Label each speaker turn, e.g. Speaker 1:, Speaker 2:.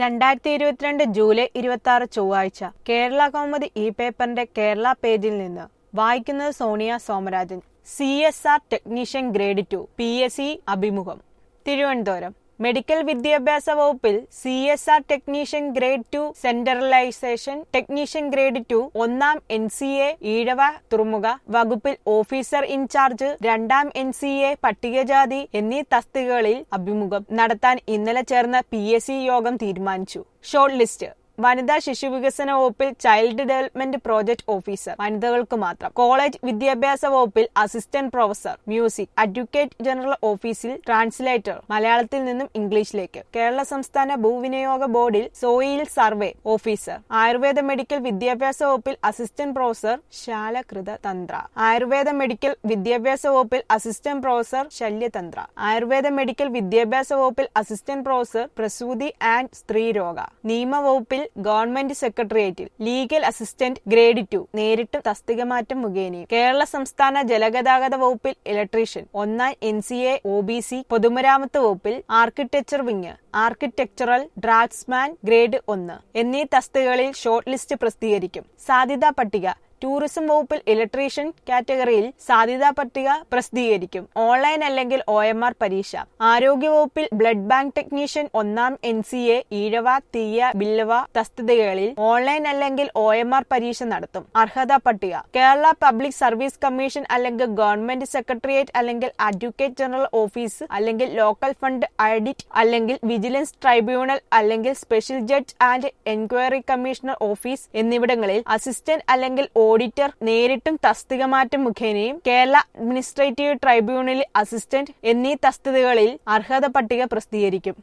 Speaker 1: രണ്ടായിരത്തി ഇരുപത്തിരണ്ട് ജൂലൈ ഇരുപത്തി ആറ് ചൊവ്വാഴ്ച കേരള കൗമുദി ഇ പേപ്പറിന്റെ കേരള പേജിൽ നിന്ന് വായിക്കുന്നത് Sonia Somarajan C S R technician grade two P S C അഭിമുഖം തിരുവനന്തപുരം മെഡിക്കൽ വിദ്യാഭ്യാസ വകുപ്പിൽ C S R technician grade two centralisation technician grade two ഒന്നാം എൻ സി എ ഈഴവ തുറമുഖ വകുപ്പിൽ ഓഫീസർ ഇൻചാർജ് രണ്ടാം എൻ സി എ പട്ടികജാതി എന്നീ തസ്തികകളിൽ അഭിമുഖം നടത്താൻ ഇന്നലെ ചേർന്ന പി എസ് സി യോഗം തീരുമാനിച്ചു ഷോർട്ട് ലിസ്റ്റ് വനിതാ ശിശു വികസന വകുപ്പിൽ ചൈൽഡ് ഡെവലപ്മെന്റ് പ്രോജക്ട് ഓഫീസർ വനിതകൾക്ക് മാത്രം കോളേജ് വിദ്യാഭ്യാസ വകുപ്പിൽ assistant professor music advocate general ഓഫീസിൽ ട്രാൻസ്ലേറ്റർ മലയാളത്തിൽ നിന്നും ഇംഗ്ലീഷിലേക്ക് കേരള സംസ്ഥാന ഭൂവിനിയോഗ ബോർഡിൽ soil survey officer Ayurveda medical വിദ്യാഭ്യാസ വകുപ്പിൽ അസിസ്റ്റന്റ് പ്രൊഫസർ ശാലകൃത തന്ത്ര ആയുർവേദ മെഡിക്കൽ വിദ്യാഭ്യാസ വകുപ്പിൽ അസിസ്റ്റന്റ് പ്രൊഫസർ ശല്യതന്ത്ര ആയുർവേദ മെഡിക്കൽ വിദ്യാഭ്യാസ വകുപ്പിൽ അസിസ്റ്റന്റ് പ്രൊഫസർ പ്രസൂതി ആൻഡ് സ്ത്രീരോഗ നിയമവകുപ്പിൽ ഗവൺമെന്റ് സെക്രട്ടേറിയറ്റിൽ ലീഗൽ അസിസ്റ്റന്റ് ഗ്രേഡ് ടു നേരിട്ട് തസ്തികമാറ്റം മുഖേനയും കേരള സംസ്ഥാന ജലഗതാഗത വകുപ്പിൽ ഇലക്ട്രീഷ്യൻ ഒന്നാം N C A O B C പൊതുമരാമത്ത് വകുപ്പിൽ architecture wing architectural draughtsman grade ഒന്ന് എന്നീ തസ്തികകളിൽ ഷോർട്ട് ലിസ്റ്റ് പ്രസിദ്ധീകരിക്കും സാധ്യതാ പട്ടിക ടൂറിസം വകുപ്പിൽ ഇലക്ട്രീഷ്യൻ കാറ്റഗറിയിൽ സാധ്യതാ പട്ടിക പ്രസിദ്ധീകരിക്കും ഓൺലൈൻ അല്ലെങ്കിൽ ഒ എം ആർ പരീക്ഷ ആരോഗ്യവകുപ്പിൽ ബ്ലഡ് ബാങ്ക് ടെക്നീഷ്യൻ ഒന്നാം N C A Ezhava Thiyya Billava തസ്തികകളിൽ ഓൺലൈൻ അല്ലെങ്കിൽ ഒ എം ആർ പരീക്ഷ നടത്തും അർഹതാ പട്ടിക കേരള പബ്ലിക് സർവീസ് കമ്മീഷൻ അല്ലെങ്കിൽ ഗവൺമെന്റ് സെക്രട്ടേറിയറ്റ് അല്ലെങ്കിൽ അഡ്വക്കേറ്റ് ജനറൽ ഓഫീസ് അല്ലെങ്കിൽ ലോക്കൽ ഫണ്ട് ഓഡിറ്റ് അല്ലെങ്കിൽ വിജിലൻസ് ട്രൈബ്യൂണൽ അല്ലെങ്കിൽ special judge and enquiry commissioner office എന്നിവിടങ്ങളിൽ അസിസ്റ്റന്റ് അല്ലെങ്കിൽ ഓഡിറ്റർ നേരിട്ടും തസ്തിക മാറ്റം മുഖേനയും കേരള അഡ്മിനിസ്ട്രേറ്റീവ് ട്രൈബ്യൂണലിൽ അസിസ്റ്റന്റ് എന്നീ തസ്തികകളിൽ അർഹത പട്ടിക പ്രസിദ്ധീകരിക്കും